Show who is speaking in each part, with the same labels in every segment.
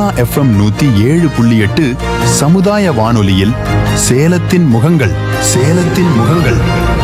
Speaker 1: FM நூத்தி ஏழு புள்ளி எட்டு சமுதாய வானொலியில் சேலத்தின் முகங்கள் சேலத்தின் முகங்கள்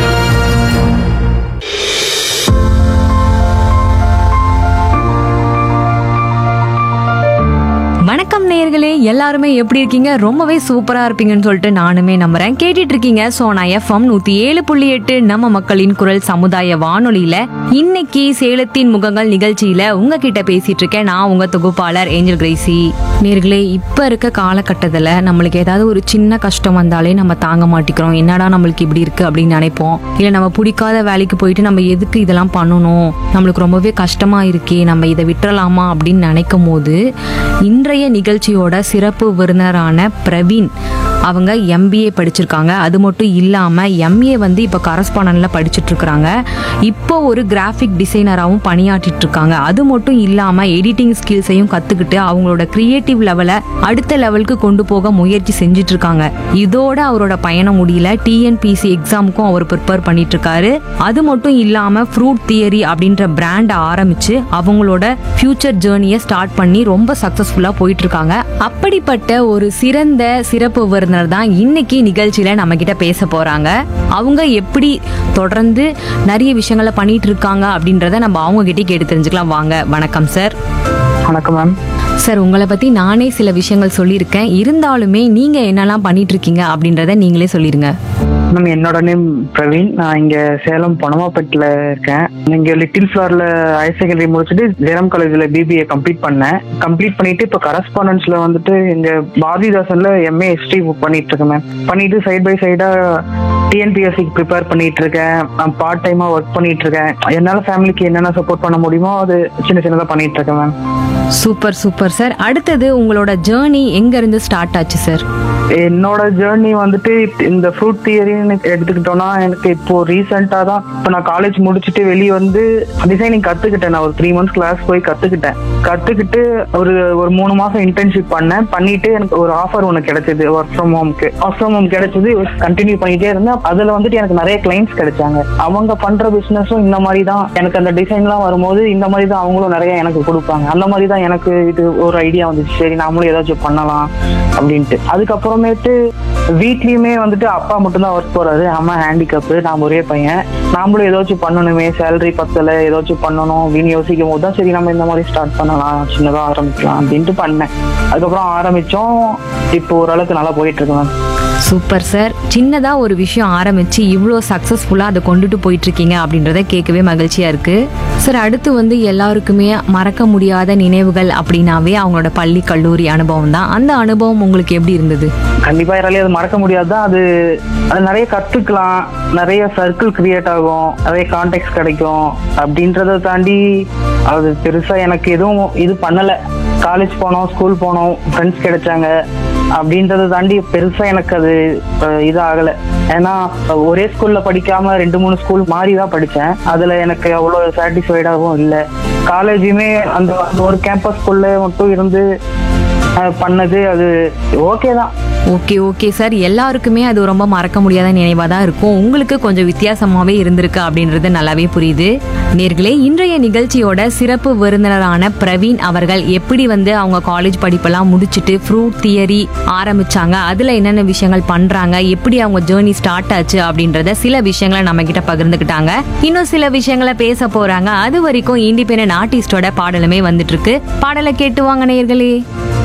Speaker 2: வணக்கம் நேயர்களே எல்லாருமே எப்படி இருக்கீங்க ரொம்பவே சூப்பரா இருப்பீங்கன்னு சொல்லிட்டு நானுமே நம்புறேன் கேட்டுட்டு இருக்கீங்க சோனா எஃப்எம் நூத்தி ஏழு புள்ளி எட்டு நம்ம மக்களின் குரல் சமுதாய வானொலியில இன்னைக்கு சேலத்தின் முகங்கள் நிகழ்ச்சியில உங்ககிட்ட பேசிட்டு இருக்கேன் நான் உங்க தொகுப்பாளர் ஏஞ்சல் கிரேசி நேர்களே இப்ப இருக்க காலகட்டத்துல நம்மளுக்கு ஏதாவது ஒரு சின்ன கஷ்டம் வந்தாலே நம்ம தாங்க மாட்டிக்கிறோம் என்னடா நம்மளுக்கு இப்படி இருக்கு அப்படின்னு நினைப்போம் இல்ல நம்ம பிடிக்காத வேலைக்கு போயிட்டு நம்ம எதுக்கு இதெல்லாம் பண்ணணும் நம்மளுக்கு ரொம்பவே கஷ்டமா இருக்கே நம்ம இதை விட்டுறலாமா அப்படின்னு நினைக்கும் போது இன்றைய நிகழ்ச்சியோட சிறப்பு விருந்தினரான பிரவீன் அவங்க எம்பிஏ படிச்சிருக்காங்க அது மட்டும் இல்லாமல் எம்ஏ வந்து இப்போ கரஸ்பாண்டன்ல படிச்சுட்டு இருக்கிறாங்க இப்போ ஒரு கிராஃபிக் டிசைனராகவும் பணியாற்றிட்டு இருக்காங்க அது மட்டும் இல்லாமல் எடிட்டிங் ஸ்கில்ஸையும் கற்றுக்கிட்டு அவங்களோட கிரியேட்டிவ் லெவலை அடுத்த லெவலுக்கு கொண்டு போக முயற்சி செஞ்சுட்டு இருக்காங்க இதோட அவரோட பயணம் முடியல டிஎன்பிசி எக்ஸாமுக்கும் அவர் ப்ரிப்பேர் பண்ணிட்டு இருக்காரு அது மட்டும் இல்லாமல் ஃப்ரூட் தியரி அப்படின்ற பிராண்டை ஆரம்பிச்சு அவங்களோட ஃபியூச்சர் ஜேர்னியை ஸ்டார்ட் பண்ணி ரொம்ப சக்ஸஸ்ஃபுல்லாக போயிட்டு இருக்காங்க அப்படிப்பட்ட ஒரு சிறந்த சிறப்பு விருந்தினர் தான் இன்னைக்கு நிகழ்ச்சியில நம்ம கிட்ட பேச போறாங்க அவங்க எப்படி தொடர்ந்து நிறைய விஷயங்களை பண்ணிட்டு இருக்காங்க அப்படின்றத நம்ம அவங்க கிட்டே கேட்டு தெரிஞ்சுக்கலாம் வாங்க வணக்கம் சார்
Speaker 3: வணக்கம் மேம்
Speaker 2: சார் உங்களை பத்தி நானே சில விஷயங்கள் சொல்லியிருக்கேன் இருந்தாலுமே நீங்க என்னெல்லாம் பண்ணிட்டு இருக்கீங்க அப்படின்றத நீங்களே சொல்லிருங்க
Speaker 3: மேம் என்னோட நேம் பிரவீன் நான் இங்க சேலம் பொனமாப்பேட்டில் இருக்கேன் இங்க லிட்டில் ஃபிளார்ல ஹையர் செகண்டரி முடிச்சுட்டு ஜெரம் காலேஜ்ல பிபிஏ கம்ப்ளீட் பண்ணேன் கம்ப்ளீட் பண்ணிட்டு இப்போ கரஸ்பாண்டன்ஸ்ல வந்துட்டு இங்க பாரதிதாசன்ல எம்ஏ ஹிஸ்டரி பண்ணிட்டு இருக்கேன் மேம் பண்ணிட்டு சைட் பை சைடா டிஎன்பிஎஸ்சிக்கு ப்ரிப்பேர் பண்ணிட்டு இருக்கேன் நான் பார்ட் டைமா ஒர்க் பண்ணிட்டு இருக்கேன் என்னால ஃபேமிலிக்கு என்னென்ன சப்போர்ட் பண்ண முடியுமோ அது சின்ன சின்னதா பண்ணிட்டு இருக்கேன் மேம்
Speaker 2: சூப்பர் சூப்பர் சார் அடுத்தது உங்களோட ஜேர்னி எங்க இருந்து ஸ்டார்ட் ஆச்சு சார்
Speaker 3: என்னோட ஜேர்னி வந்துட்டு இந்த ஃப்ரூட் தியரின்னு எடுத்துக்கிட்டோம்னா எனக்கு இப்போ ரீசெண்டா தான் இப்போ நான் காலேஜ் முடிச்சுட்டு வெளியே வந்து டிசைனிங் கத்துக்கிட்டேன் நான் ஒரு த்ரீ மந்த்ஸ் கிளாஸ் போய் கத்துக்கிட்டேன் கத்துக்கிட்டு ஒரு ஒரு மூணு மாசம் இன்டர்ன்ஷிப் பண்ணேன் பண்ணிட்டு எனக்கு ஒரு ஆஃபர் ஒன்று கிடைச்சது ஒர்க் ஃப்ரம் ஹோம்க்கு ஒர்க் ஃப்ரம் ஹோம் கிடைச்சது கண்டினியூ பண்ணிட்டே இருந்தேன் அதுல வந்துட்டு எனக்கு நிறைய கிளைண்ட்ஸ் கிடைச்சாங்க அவங்க பண்ற பிசினஸும் இந்த மாதிரி தான் எனக்கு அந்த டிசைன்லாம் வரும்போது இந்த மாதிரி தான் அவங்களும் நிறைய எனக்கு கொடுப்பாங்க அந்த மாதிரி தான் எனக்கு இது ஒரு ஐடியா வந்துச்சு சரி நாமளும் ஏதாச்சும் பண்ணலாம் அப்படின்ட்டு அதுக்கப்புறமேட்டு வீட்லயுமே வந்துட்டு அப்பா மட்டும்தான் ஒர்க் போறாரு அம்மா ஹேண்டிகப்பு நான் ஒரே பையன் நாமளும் ஏதாச்சும் பண்ணணுமே சேலரி பத்தல ஏதாச்சும் பண்ணணும் அப்படின்னு யோசிக்கும் போது தான் சரி நம்ம இந்த மாதிரி ஸ்டார்ட் பண்ணலாம் சின்னதா ஆரம்பிக்கலாம் அப்படின்ட்டு பண்ணேன் அதுக்கப்புறம் ஆரம்பிச்சோம் இப்போ ஓரளவுக்கு நல்லா போயிட்டு இருக்கு மேம்
Speaker 2: சூப்பர் சார் சின்னதா ஒரு விஷயம் ஆரம்பிச்சு இவ்வளோ சக்ஸஸ்ஃபுல்லா அதை கொண்டுட்டு போயிட்டு இருக்கீங்க அப்படின்றத கேட்கவே மகிழ்ச்சியா இருக்கு சார் அடுத்து வந்து எல்லாருக்குமே மறக்க முடியாத நினைவுகள் அப்படின்னாவே அவங்களோட பள்ளி கல்லூரி அனுபவம் தான் அந்த அனுபவம் உங்களுக்கு எப்படி இருந்தது
Speaker 3: கண்டிப்பா யாராலையும் அது மறக்க முடியாது தான் அது அது நிறைய கத்துக்கலாம் நிறைய சர்க்கிள் கிரியேட் ஆகும் நிறைய கான்டெக்ட் கிடைக்கும் அப்படின்றத தாண்டி அது பெருசா எனக்கு எதுவும் இது பண்ணல காலேஜ் போனோம் ஸ்கூல் போனோம் ஃப்ரெண்ட்ஸ் கிடைச்சாங்க அப்படின்றத தாண்டி பெருசா எனக்கு அது அஹ், இது ஆகல ஏன்னா ஒரே ஸ்கூல்ல படிக்காம ரெண்டு மூணு ஸ்கூல் மாறி தான் படிச்சேன் அதுல எனக்கு அவ்வளோ சாட்டிஸ்ஃபைடாகவும் இல்லை காலேஜுமே அந்த அந்த ஒரு கேம்பஸ் ஸ்கூல்ல மட்டும் இருந்து அஹ், பண்ணது அது ஓகே தான்
Speaker 2: ஓகே ஓகே சார் எல்லாருக்குமே அது ரொம்ப மறக்க முடியாத நினைவாக தான் இருக்கும் உங்களுக்கு கொஞ்சம் வித்தியாசமாகவே இருந்திருக்கு அப்படின்றது நல்லாவே புரியுது நேர்களே இன்றைய நிகழ்ச்சியோட சிறப்பு விருந்தினரான பிரவீன் அவர்கள் எப்படி வந்து அவங்க காலேஜ் படிப்பெல்லாம் முடிச்சுட்டு ஃப்ரூட் தியரி ஆரம்பிச்சாங்க அதில் என்னென்ன விஷயங்கள் பண்ணுறாங்க எப்படி அவங்க ஜேர்னி ஸ்டார்ட் ஆச்சு அப்படின்றத சில விஷயங்களை நம்ம கிட்ட பகிர்ந்துக்கிட்டாங்க இன்னும் சில விஷயங்களை பேச போறாங்க அது வரைக்கும் இண்டிபெண்டன்ட் ஆர்டிஸ்டோட பாடலுமே வந்துட்டு இருக்கு பாடலை கேட்டு வாங்க நேர்களே